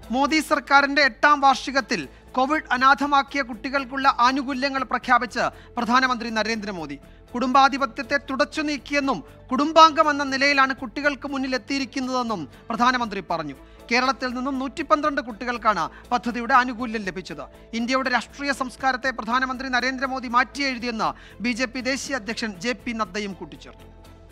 മോദി സർക്കാരിന്റെ എട്ടാം വാർഷികത്തിൽ കോവിഡ് അനാഥമാക്കിയ കുട്ടികൾക്കുള്ള ആനുകൂല്യങ്ങൾ പ്രഖ്യാപിച്ച് പ്രധാനമന്ത്രി നരേന്ദ്രമോദി കുടുംബാധിപത്യത്തെ തുടച്ചു നീക്കിയെന്നും കുടുംബാംഗം എന്ന നിലയിലാണ് കുട്ടികൾക്ക് മുന്നിൽ എത്തിയിരിക്കുന്നതെന്നും പ്രധാനമന്ത്രി പറഞ്ഞു കേരളത്തിൽ നിന്നും നൂറ്റി പന്ത്രണ്ട് കുട്ടികൾക്കാണ് പദ്ധതിയുടെ ആനുകൂല്യം ലഭിച്ചത് ഇന്ത്യയുടെ രാഷ്ട്രീയ സംസ്കാരത്തെ പ്രധാനമന്ത്രി നരേന്ദ്രമോദി മാറ്റിയെഴുതിയെന്ന് ബി ജെ പി ദേശീയ അധ്യക്ഷൻ ജെ പി നദ്ദയും കൂട്ടിച്ചേർത്തു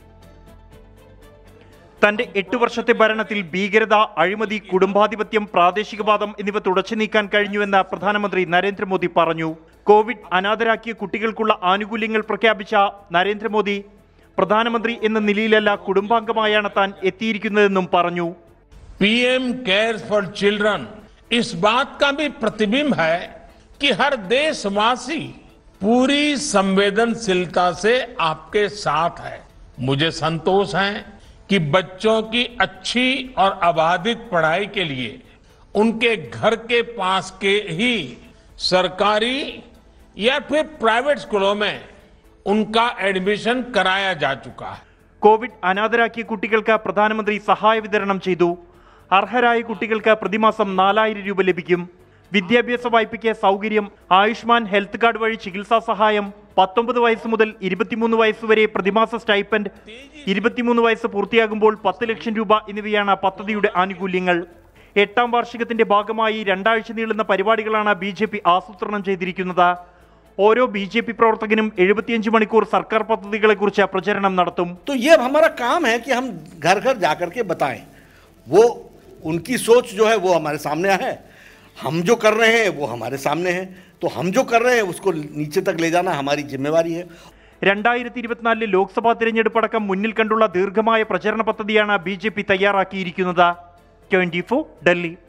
തന്റെ എട്ടു വർഷത്തെ ഭരണത്തിൽ ഭീകരത അഴിമതി കുടുംബാധിപത്യം പ്രാദേശികവാദം എന്നിവ തുടച്ചു നീക്കാൻ കഴിഞ്ഞുവെന്ന് പ്രധാനമന്ത്രി നരേന്ദ്രമോദി പറഞ്ഞു കോവിഡ് അനാഥരാക്കിയ കുട്ടികൾക്കുള്ള ആനുകൂല്യങ്ങൾ പ്രഖ്യാപിച്ച നരേന്ദ്രമോദി പ്രധാനമന്ത്രി എന്ന നിലയിലല്ല കുടുംബാംഗമായാണ് താൻ എത്തിയിരിക്കുന്നതെന്നും പറഞ്ഞു पीएम केयर्स फॉर चिल्ड्रन इस बात का भी प्रतिबिंब है कि हर देशवासी पूरी संवेदनशीलता से आपके साथ है मुझे संतोष है कि बच्चों की अच्छी और अबाधित पढ़ाई के लिए उनके घर के पास के ही सरकारी या फिर प्राइवेट स्कूलों में उनका एडमिशन कराया जा चुका है കോവിഡ് അനാഥരാക്കിയ കുട്ടികൾക്ക് പ്രധാനമന്ത്രി സഹായ വിതരണം ചെയ്തു അർഹരായ കുട്ടികൾക്ക് പ്രതിമാസം നാലായിരം രൂപ ലഭിക്കും വിദ്യാഭ്യാസ വായ്പയ്ക്ക് സൗകര്യം ആയുഷ്മാൻ ഹെൽത്ത് കാർഡ് വഴി ചികിത്സാ സഹായം പത്തൊമ്പത് വയസ്സ് മുതൽ ഇരുപത്തിമൂന്ന് വയസ്സ് വരെ പ്രതിമാസ സ്റ്റൈപ്പൻഡ് ഇരുപത്തിമൂന്ന് വയസ്സ് പൂർത്തിയാകുമ്പോൾ പത്ത് ലക്ഷം രൂപ എന്നിവയാണ് പദ്ധതിയുടെ ആനുകൂല്യങ്ങൾ എട്ടാം വാർഷികത്തിന്റെ ഭാഗമായി രണ്ടാഴ്ച നീളുന്ന പരിപാടികളാണ് ബി ജെ പി ആസൂത്രണം ചെയ്തിരിക്കുന്നത് ഓരോ ബി ജെ പി പ്രവർത്തകനും എഴുപത്തിയഞ്ച് മണിക്കൂർ സർക്കാർ പദ്ധതികളെക്കുറിച്ച് പ്രചരണം നടത്തും तो ये अब हमारा काम है कि हम घर घर जाकर के बताएं वो उनकी सोच जो है वो हमारे सामने है हम जो कर रहे हैं वो हमारे सामने है तो हम जो कर रहे हैं उसको नीचे तक ले जाना हमारी जिम्मेवारी है രണ്ടായിരത്തി ഇരുപത്തിനാലിലെ ലോക്സഭാ തിരഞ്ഞെടുപ്പ് അടക്കം മുന്നിൽ കണ്ടുള്ള ദീർഘമായ പ്രചരണ പദ്ധതിയാണ് ബി ജെ പി തയ്യാറാക്കിയിരിക്കുന്നത് ട്വന്റി ഫോർ ഡൽഹി